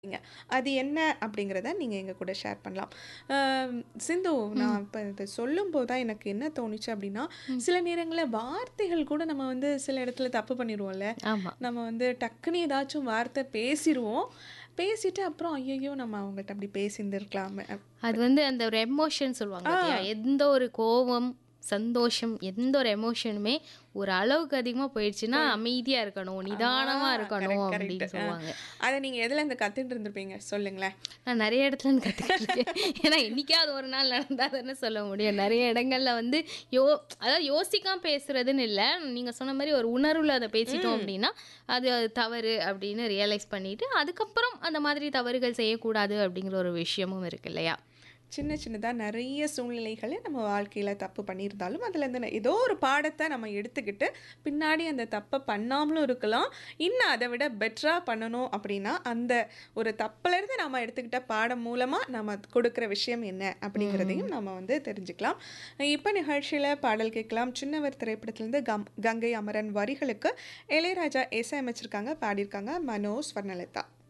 ங்க. அது என்ன அப்படிங்கிறத நீங்க எங்க கூட ஷேர் பண்ணலாம். அ சிந்து நான் ம். இப்ப இத சொல்லும்போது தான் எனக்கு என்ன தோணுச்சு அப்படின்னா, ம். சில நேரங்கள்ல வார்த்தைகள் கூட நம்ம வந்து சில இடத்துல தப்பு பண்ணிருவோம்ல. ஆமா. நம்ம வந்து டக்குன்னு ஏதாச்சும் வார்த்தை பேசிருவோம். பேசிட்டு அப்புறம் ஐய்யய்யோ! நம்ம அவங்கள்ட்ட அப்படி பேசியிருந்திருக்கலாமே. அது வந்து அந்த ஒரு எமோஷன் சொல்லுவாங்க ஆ. பாத்தியா? எந்த ஒரு கோவம், சந்தோஷம், எந்த ஒரு எமோஷனுமே ஒரு அளவுக்கு அதிகமா போயிடுச்சுன்னா, போய் அமைதியா இருக்கணும், ஆ நிதானமா இருக்கணும் கரெக்ட், அப்படின்னு கரெக்ட். அ சொல்லுவாங்க. அத நீங்க எதுலருந்து கத்துட்டு இருந்திருப்பீங்க? சொல்லுங்களேன். நான் நெறைய இடத்துல இருந்து கத்துக்கிட்டுருக்கேன். ஏன்னா என்னைக்காவது ஒரு நாள் நடந்தா தானே சொல்ல முடியும். நெறைய இடங்கள்ல வந்து யோ அதாவது யோசிக்காம பேசுறதுன்னு இல்ல. நீங்க சொன்ன மாரி ஒரு உணர்வுல அத பேசிட்டோம் ம். அப்படின்னா, அது அது தவறு அப்படின்னு ரியலைஸ் பண்ணிட்டு, அதுக்கப்புறம் அந்த மாதிரி தவறுகள் செய்யக்கூடாது அப்படிங்கிற ஒரு விஷயமும் இருக்கு இல்லையா? சின்ன சின்னதா நெறைய சூழ்நிலைகள நம்ம வாழ்க்கையில தப்பு பண்ணியிருந்தாலும், அதுலேருந்து ஏதோ ஒரு பாடத்த நம்ம எடுத்துக்கிட்டு, பின்னாடி அந்த தப்ப பண்ணாமலும் இருக்கலாம். இன்னும் அத விட பெட்டரா பண்ணணும் அப்படின்னா, அந்த ஒரு தப்புலேருந்து நாம எடுத்துக்கிட்ட பாடம் மூலமா நம்ம கொடுக்குற விஷயம் என்ன அப்படிங்கிறதையும் ம். நம்ம வந்து தெரிஞ்சுக்கலாம். இப்ப நிகழ்ச்சியில பாடல் கேட்கலாம். சின்னவர் திரைப்படத்திலிருந்து கம் கங்கை அமரன் வரிகளுக்கு இளையராஜா இசையமைச்சிருக்காங்க, பாடியிருக்காங்க மனோ, ஸ்வர்ணலதா.